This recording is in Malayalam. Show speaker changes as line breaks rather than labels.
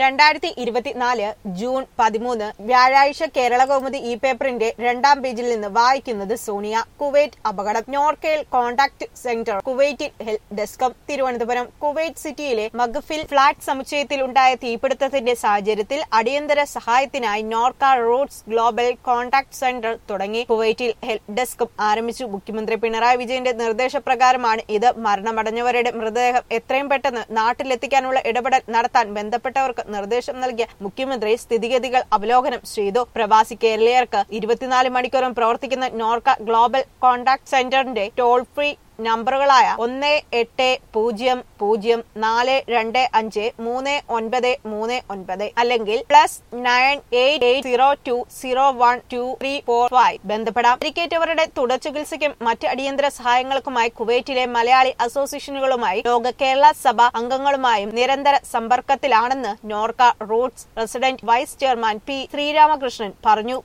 രണ്ടായിരത്തി ഇരുപത്തിനാല് ജൂൺ പതിമൂന്ന് വ്യാഴാഴ്ച കേരള കൗമുദി ഇ പേപ്പറിന്റെ രണ്ടാം പേജിൽ നിന്ന് വായിക്കുന്നത് സോണിയ കുവൈറ്റ് അപകടം നോർക്കയിൽ കോൺടാക്ട് സെന്റർ കുവൈറ്റിൽ ഹെൽപ്പ് ഡെസ്കം തിരുവനന്തപുരം കുവൈറ്റ് സിറ്റിയിലെ മഗഫിൽ ഫ്ളാറ്റ് സമുച്ചയത്തിൽ ഉണ്ടായ തീപിടുത്തത്തിന്റെ സാഹചര്യത്തിൽ അടിയന്തര സഹായത്തിനായി Norka Roots global contact centre തുടങ്ങി കുവൈറ്റിൽ ഹെൽപ്പ് ഡെസ്കും ആരംഭിച്ചു മുഖ്യമന്ത്രി പിണറായി വിജയന്റെ നിർദ്ദേശപ്രകാരമാണ് ഇത് മരണമടഞ്ഞവരുടെ മൃതദേഹം എത്രയും പെട്ടെന്ന് നാട്ടിലെത്തിക്കാനുള്ള ഇടപെടൽ നടത്താൻ ബന്ധപ്പെട്ടവർക്ക് നിർദ്ദേശം നൽകിയ മുഖ്യമന്ത്രി സ്ഥിതിഗതികൾ അവലോകനം ചെയ്തു പ്രവാസി കേരളീയർക്ക് ഇരുപത്തിനാല് മണിക്കൂറും പ്രവർത്തിക്കുന്ന നോർക്ക ഗ്ലോബൽ കോൺടാക്ട് സെന്ററിന്റെ ടോൾ ഫ്രീ നമ്പറുകളായ ഒന്ന് എട്ട് പൂജ്യം പൂജ്യം നാല് രണ്ട് അഞ്ച് മൂന്ന് ഒൻപത് മൂന്ന് ഒൻപത് അല്ലെങ്കിൽ plus nine eight eight zero two zero one two three four five ബന്ധപ്പെടാം പരിക്കേറ്റവരുടെ തുടർ ചികിത്സയ്ക്കും മറ്റ് അടിയന്തര സഹായങ്ങൾക്കുമായി കുവൈറ്റിലെ മലയാളി അസോസിയേഷനുകളുമായി ലോക കേരള സഭ അംഗങ്ങളുമായും നിരന്തര സമ്പർക്കത്തിലാണെന്ന് Norka Roots president vice chairman P Sreeramakrishnan പറഞ്ഞു